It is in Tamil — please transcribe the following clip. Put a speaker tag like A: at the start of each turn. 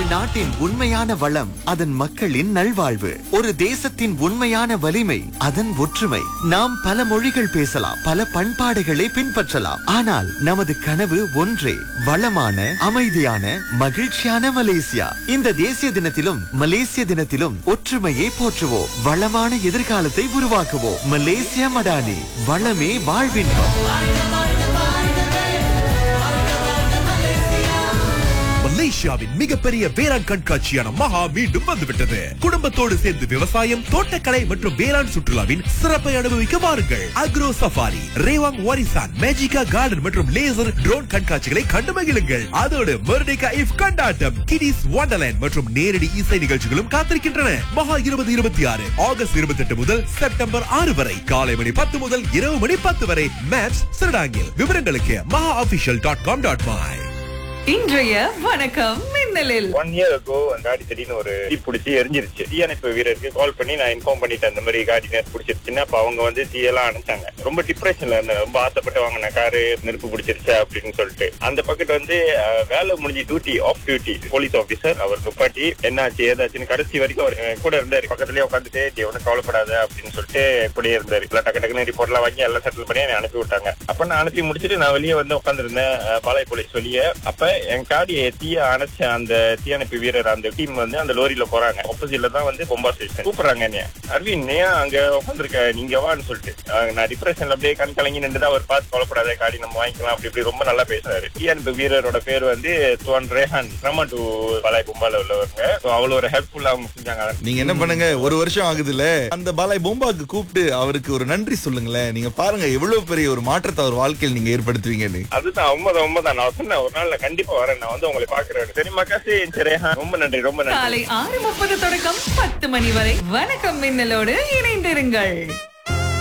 A: நாட்டின் உண்மையான வளம் அதன் மக்களின் நல்வாழ்வு ஒரு தேசத்தின் உண்மையான வலிமை அதன் ஒற்றுமை நாம் பல மொழிகள் பேசலாம் பல பண்பாடுகளை பின்பற்றலாம் ஆனால் நமது கனவு ஒன்றே வளமான அமைதியான மகிழ்ச்சியான மலேசியா இந்த தேசிய தினத்திலும் மலேசிய தினத்திலும் ஒற்றுமையை போற்றுவோம் வளமான எதிர்காலத்தை உருவாக்குவோம் மலேசியா மடானி வளமே வாழ்வின்பம்
B: மலேசியாவின் மிகப்பெரிய வேளாண் கண்காட்சியான மகா மீண்டும் வந்துவிட்டது குடும்பத்தோடு சேர்ந்து விவசாயம் தோட்டக்கலை மற்றும் வேளாண் சுற்றுலாவின் சிறப்பை அனுபவிக்க வாருங்கள் அக்ரோ சஃபாரி ரேவாங் வாரிசான் மேஜிகா கார்டன் மற்றும் லேசர் ட்ரோன் கண்காட்சிகளை கண்டு மகிழுங்கள் அதோடு மெர்டிகா இஃப் கொண்டாட்டம் கிடிஸ் வண்டர்லேண்ட் மற்றும் நேரடி இசை நிகழ்ச்சிகளும் காத்திருக்கின்றன மகா இருபது இருபத்தி ஆறு ஆகஸ்ட் இருபத்தி எட்டு முதல் செப்டம்பர் ஆறு வரை காலை மணி பத்து முதல் இரவு மணி பத்து வரை மேப்ஸ் சிறடாங்கில் விவரங்களுக்கு மகா official dot com dot my
C: இன்றைய வணக்கம் மின்னலில்
D: ஒன் இயர் அகோ அந்த காடி திடீர்னு ஒரு தீ பிடிச்சி எரிஞ்சிருச்சு தீயணைப்பு வீரருக்கு கால் பண்ணி நான் இன்ஃபார்ம் பண்ணிட்டேன் இந்த மாதிரி காடி நேரம் பிடிச்சிருச்சுன்னு அப்ப அவங்க வந்து தீயெல்லாம் அணைச்சாங்க ரொம்ப டிப்ரெஷன்ல இருந்தேன் ரொம்ப ஆசைப்பட்டு வாங்கின காரு நெருப்பு பிடிச்சிருச்சா அப்படின்னு சொல்லிட்டு அந்த பக்கெட் வந்து அஹ், வேலை முடிஞ்சு duty off duty police officer அவர் துப்பாட்டி என்னாச்சு ஏதாச்சுன்னு கடைசி வரைக்கும் அவர் என் கூட இருந்தாரு பக்கத்துலயே உட்காந்துட்டு நீ ஒன்றும் கவலைப்படாத அப்படின்னு சொல்லிட்டு கூடயே இருந்தாரு எல்லாம் டக்கு டக்குன்னு ரிப்போர்ட்லாம் வாங்கி எல்லாம் செட்டில் பண்ணி என்னை அனுப்பி விட்டாங்க அப்ப நான் அனுப்பி முடிச்சுட்டு நான் வெளியே வந்து உட்காந்துருந்தேன் பாளைய போலீஸ் வெளியே அப்ப என் காடி தீய அணைச்ச அந்த தீயணைப்பு வீரர் அந்த டீம் வந்து அந்த லோரியில போறாங்க ஆப்போசிட்ல தான் வந்து பொம்பா ஸ்டேஷன் கூப்பிடுறாங்க என்னைய அரவிந்த் ஏன் அங்க உட்காந்துருக்க நீங்க வான்னு சொல்லிட்டு அஹ் நான் டிப்ரெஷன்ல அப்படியே கண் கலங்கி நின்று அவர் பார்த்து கொலப்படாத காடி நம்ம வாங்கிக்கலாம் அப்படி இப்படி ரொம்ப நல்லா பேசுறாரு தீயணைப்பு வீரரோட பேர் வந்து துவன் ரேஹான் ரமா டு பாளைய கும்பால உள்ளவங்க So அவ்வளவு ஒரு ஹெல்ப்ஃபுல்லா அவங்க செஞ்சாங்க
E: நீங்க என்ன பண்ணுங்க ஒரு வருஷம் ஆகுதுல்ல அந்த பாலாய் பொம்பாக்கு கூப்பிட்டு அவருக்கு ஒரு நன்றி சொல்லுங்களேன் நீங்க பாருங்க எவ்வளவு பெரிய ஒரு மாற்றத்தை அவர் வாழ்க்கையில் நீங்க ஏற்படுத்துவீங்கன்னு
D: அதுதான் உண்மைதான் உண்மைதான் நான் சொன்னேன் ஒரு நாள் நான் கண்டிப்பா வரேன் நான் வந்து உங்களை பாக்குறேன் சரிம்மா காசு சரி ரொம்ப நன்றி ரொம்ப நன்றி
C: காலை ஆறு முப்பது தொடக்கம் பத்து மணி வரை வணக்கம் மின்னலோடு இணைந்திருங்கள்